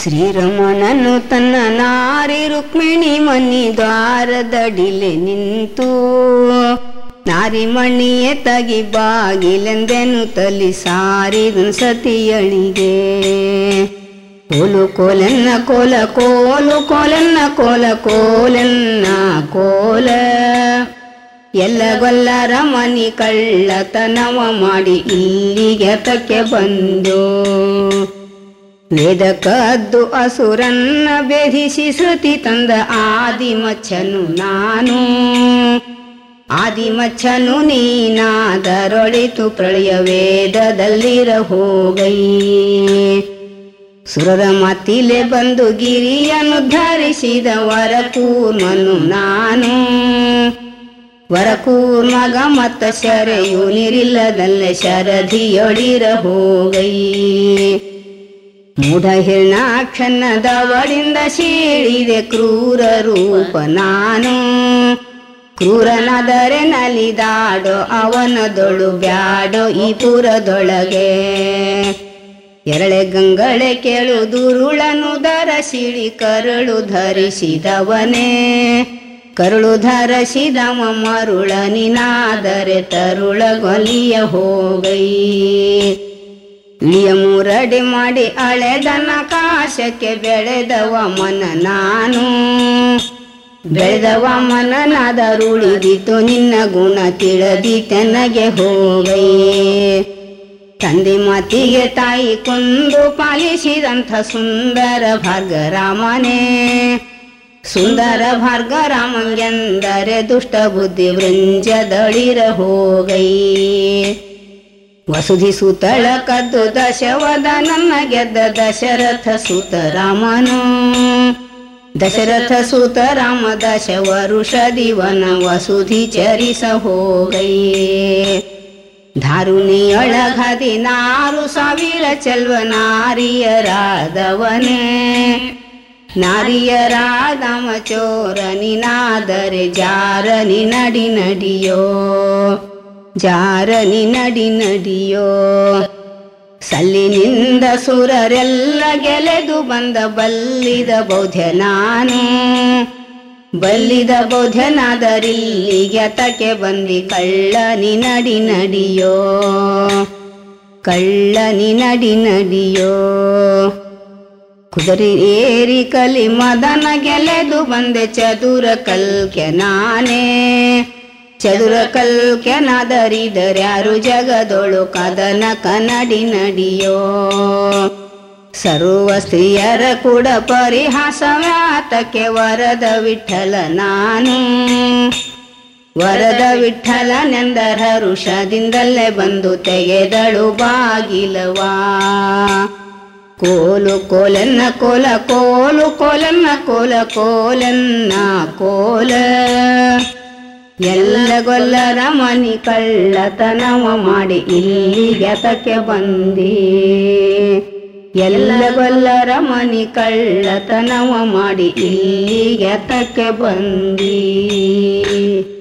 ಶ್ರೀರಮಣನು ತನ್ನ ನಾರಿ ರುಕ್ಮಿಣಿ ಮನಿ ದ್ವಾರದಡಿಲೆ ನಿಂತು ನಾರಿ ಮಣಿಯೇ ತಗಿ ಬಾಗಿಲೆಂದೆನು ತಲಿ ಸಾರಿದನ್ ಸತಿಯಳಿಗೆ ಕೋಲು ಕೋಲೆನ್ನ ಕೋಲ ಕೋಲು ಕೋಲೆನ್ನ ಕೋಲ ಕೋಲೆನ್ನ ಕೋಲ ಎಲ್ಲ ಗೊಲ್ಲರ ಮನಿ ಕಳ್ಳತನವ ಮಾಡಿ ಇಲ್ಲಿಗೆ ತಕ್ಕೆ ಬಂದು ವೇದ ಕದ್ದು ಅಸುರನ್ನ ಬೇಧಿಸಿ ಶ್ರುತಿ ತಂದ ಆದಿಮಚ್ಚನು ನಾನು ಆದಿಮಚ್ಚನು ನೀನಾದರೊಳಿತು ಪ್ರಳಯ ವೇದದಲ್ಲಿರ ಹೋಗೈ ಸುರರ ಮಾತಿಲೆ ಬಂದು ಗಿರಿಯನ್ನು ಧರಿಸಿದ ವರಕೂರ್ಮನು ನಾನು ವರಕೂರ್ಮಗ ಮತ್ತ ಶರೆಯು ನೀರಿಲ್ಲದಲ್ಲೇ ಶರಧಿಯೊಳಿರ ಹೋಗೈ ಮೂಢ ಹಿರ್ಣಾಕ್ಷನ್ನದವಳಿಂದ ಸೀಳಿದೆ ಕ್ರೂರ ರೂಪ ನಾನು ಕ್ರೂರನಾದರೆ ನಲಿದಾಡೋ ಅವನದೊಳು ಬ್ಯಾಡೋ ಈ ಪುರದೊಳಗೆ ಎರಳೆ ಗಂಗಳೆ ಕೇಳು ದುರುಳನು ಧರಸಿಳಿ ಕರುಳು ಧರಿಸಿದವನೇ ಕರುಳು ಧರಸಿದವ ಮರುಳ ನಿನಾದರೆ ತರುಳ ಗೊಲಿಯ ಹೋಗೈ ಇಳಿಯ ಮೂರಡಿ ಮಾಡಿ ಅಳೆದನ ಕಾಶಕ್ಕೆ ಬೆಳೆದವ ಮನ ನಾನು ಬೆಳೆದವ ಮನನಾದರುಳಿದಿತು ನಿನ್ನ ಗುಣ ತಿಳಿದಿ ತೆನಗೆ ಹೋಗೈ ತಂದೆ ಮಾತಿಗೆ ತಾಯಿ ಕೊಂದು ಪಾಲಿಸಿದಂಥ ಸುಂದರ ಭಾರ್ಗರಾಮನೇ ಸುಂದರ ಭಾರ್ಗರಾಮಂಗೆಂದರೆ ದುಷ್ಟ ಬುದ್ಧಿ ವೃಂಜದಳಿರ ಹೋಗೈ ವಸುಧಿ ಸುತಳ ಕದ್ದು ದಶವದ ನನ್ನ ಗೆದ್ದ ದಶರಥ ಸುತ ರಾಮನು ದಶರಥ ಸುತ ರಾಮ ದಶ ವರುಷ ದಿವನ ವಸುಧಿ ಚರಿಸ ಹೋಗೈ ಧಾರುಣಿಯೊಳಗದಿ ನಾರು ಸಾವಿರ ಚೆಲ್ವ ನಾರಿಯರಾದವನೇ ನಾರಿಯರಾದಮ ಚೋರ ನಿನಾದರೆ ಜಾರನಿ ನಡಿ ನಡಿಯೋ ಜಾರನಿ ನಡಿ ನಡಿಯೋ ಸಲ್ಲಿನಿಂದ ಸುರರೆಲ್ಲ ಗೆಲೆದು ಬಂದ ಬಲ್ಲಿದ ಬೌದ್ಧ ನಾನು ಬಲ್ಲಿದ ಬೌದ್ಧನಾದರಿಲ್ಲಿಗೆ ತಕ್ಕೆ ಬಂದಿ ಕಳ್ಳನಿ ನಡಿ ನಡಿಯೋ ಕಳ್ಳನಿ ನಡಿ ನಡಿಯೋ ಕುದುರೆ ಏರಿ ಕಲಿ ಮದನ ಗೆಲೆದು ಬಂದೆ ಚದುರ ಕಲ್ಕೆ ನಾನೇ ಚದುರ ಕಲ್ಕೆನಾದರಿದರ್ಯಾರು ಜಗದೊಳು ಕದನ ಕನ್ನಡಿ ನಡಿಯೋ ಸರ್ವ ಸ್ತ್ರೀಯರ ಕೂಡ ಪರಿಹಾಸವ್ಯಾತಕ್ಕೆ ವರದ ವಿಠಲ ನಾನು ವರದ ವಿಠಲನೆಂದರ ಋಷದಿಂದಲೇ ಬಂದು ತೆಗೆದಳು ಬಾಗಿಲವಾ ಕೋಲು ಕೋಲೆನ್ನ ಕೋಲ ಕೋಲು ಕೋಲೆನ್ನ ಕೋಲ ಕೋಲೆನ್ನ ಕೋಲ ಎಲ್ಲ ಗೊಲ್ಲರ ಮನಿ ಕಳ್ಳತನವ ಮಾಡಿ ಇಲ್ಲಿಗೆ ತಕ್ಕೆ ಬಂದಿ ಎಲ್ಲ ಗೊಲ್ಲರ ಮನಿ ಕಳ್ಳತನವ ಮಾಡಿ ಇಲ್ಲಿಗೆ ತಕ್ಕೆ ಬಂದಿ